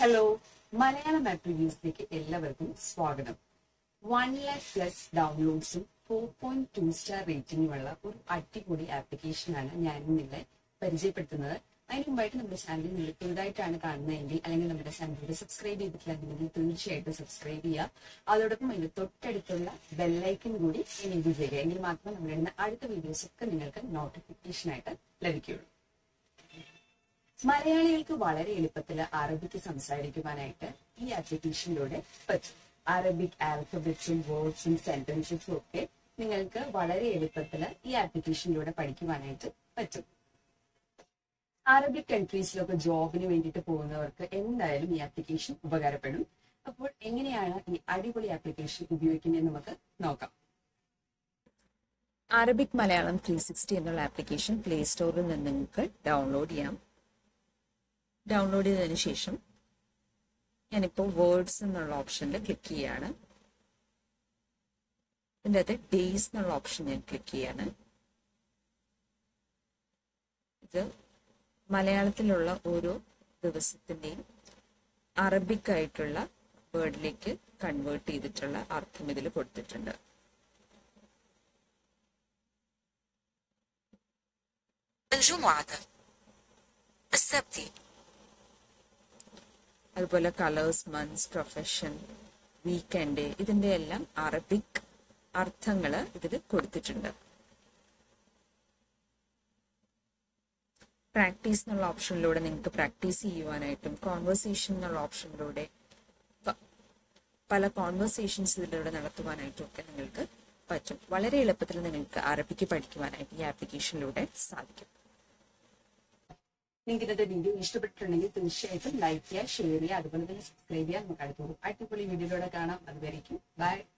hello Malayalam app റിവ്യൂസിലേക്ക് എല്ലാവർക്കും സ്വാഗതം വൺ ലാക്ക് പ്ലസ് ഡൗൺലോഡ്സും ഫോർ പോയിന്റ് ടു സ്റ്റാർ റേറ്റിംഗുമുള്ള ഒരു അടിപൊളി ആപ്ലിക്കേഷനാണ് ഞാൻ നിങ്ങളെ പരിചയപ്പെടുത്തുന്നത് അതിന് മുമ്പായിട്ട് നമ്മുടെ ചാനൽ നിങ്ങൾ പുതുതായിട്ടാണ് കാണുന്നതെങ്കിൽ അല്ലെങ്കിൽ നമ്മുടെ ചാനലിൽ സബ്സ്ക്രൈബ് ചെയ്തിട്ടില്ലെങ്കിൽ തീർച്ചയായിട്ടും സബ്സ്ക്രൈബ് ചെയ്യുക അതോടൊപ്പം അതിന്റെ തൊട്ടടുത്തുള്ള ബെല്ലൈക്കൻ കൂടി എനേബിൾ ചെയ്യുക എങ്കിൽ മാത്രമേ നമ്മളിടുന്ന അടുത്ത വീഡിയോസ് ഒക്കെ നിങ്ങൾക്ക് നോട്ടിഫിക്കേഷൻ ആയിട്ട് ലഭിക്കുകയുള്ളൂ മലയാളികൾക്ക് വളരെ എളുപ്പത്തിൽ അറബിക്ക് സംസാരിക്കുവാനായിട്ട് ഈ ആപ്ലിക്കേഷനിലൂടെ പറ്റും അറബിക് ആൽഫബറ്റ്സും വേർഡ്സും സെന്റൻസസും ഒക്കെ നിങ്ങൾക്ക് വളരെ എളുപ്പത്തിൽ ഈ ആപ്ലിക്കേഷനിലൂടെ പഠിക്കുവാനായിട്ട് പറ്റും അറബിക് കൺട്രീസിലൊക്കെ ജോബിന് വേണ്ടിയിട്ട് പോകുന്നവർക്ക് എന്തായാലും ഈ ആപ്ലിക്കേഷൻ ഉപകാരപ്പെടും അപ്പോൾ എങ്ങനെയാണ് ഈ അടിപൊളി ആപ്ലിക്കേഷൻ ഉപയോഗിക്കുന്നത് നമുക്ക് നോക്കാം അറബിക് മലയാളം ത്രീ സിക്സ്റ്റി എന്നുള്ള ആപ്ലിക്കേഷൻ പ്ലേ സ്റ്റോറിൽ നിന്ന് നിങ്ങൾക്ക് ഡൗൺലോഡ് ചെയ്യാം ഡൗൺലോഡ് ചെയ്തതിന് ശേഷം ഞാനിപ്പോൾ വേർഡ്സ് എന്നുള്ള ഓപ്ഷനിൽ ക്ലിക്ക് ചെയ്യാണ് ഇതിൻ്റെ അകത്ത് ഡേയ്സ് എന്നുള്ള ഓപ്ഷൻ ഞാൻ ക്ലിക്ക് ചെയ്യാണ് ഇത് മലയാളത്തിലുള്ള ഓരോ ദിവസത്തിൻ്റെയും അറബിക് ആയിട്ടുള്ള വേർഡിലേക്ക് കൺവേർട്ട് ചെയ്തിട്ടുള്ള അർത്ഥം ഇതിൽ കൊടുത്തിട്ടുണ്ട് الجمعة السبت അതുപോലെ കളേഴ്സ് മന്ത്സ് പ്രൊഫഷൻ വീക്കെൻഡ് ഇതിന്റെ എല്ലാം അറബിക് അർത്ഥങ്ങൾ ഇതിൽ കൊടുത്തിട്ടുണ്ട് പ്രാക്ടീസ് എന്നുള്ള ഓപ്ഷനിലൂടെ നിങ്ങൾക്ക് പ്രാക്ടീസ് ചെയ്യുവാനായിട്ടും കോൺവെർസേഷൻ എന്നുള്ള ഓപ്ഷനിലൂടെ പ- പല കോൺവെർസേഷൻസ് ഇതിലൂടെ നടത്തുവാനായിട്ടും ഒക്കെ നിങ്ങൾക്ക് പറ്റും വളരെ എളുപ്പത്തിൽ നിങ്ങൾക്ക് അറബിക്ക് പഠിക്കുവാനായിട്ട് ഈ ആപ്ലിക്കേഷനിലൂടെ സാധിക്കും നിങ്ങൾക്ക് ഇന്നത്തെ വീഡിയോ ഇഷ്ടപ്പെട്ടിട്ടുണ്ടെങ്കിൽ തീർച്ചയായിട്ടും ലൈക്ക് ചെയ്യുക ഷെയർ ചെയ്യുക അതുപോലെ തന്നെ സബ്സ്ക്രൈബ് ചെയ്യുക നമുക്ക് അടുത്തൊരു അടിപൊളി വീഡിയോയിലൂടെ കാണാം അതുവരേക്കും ബൈ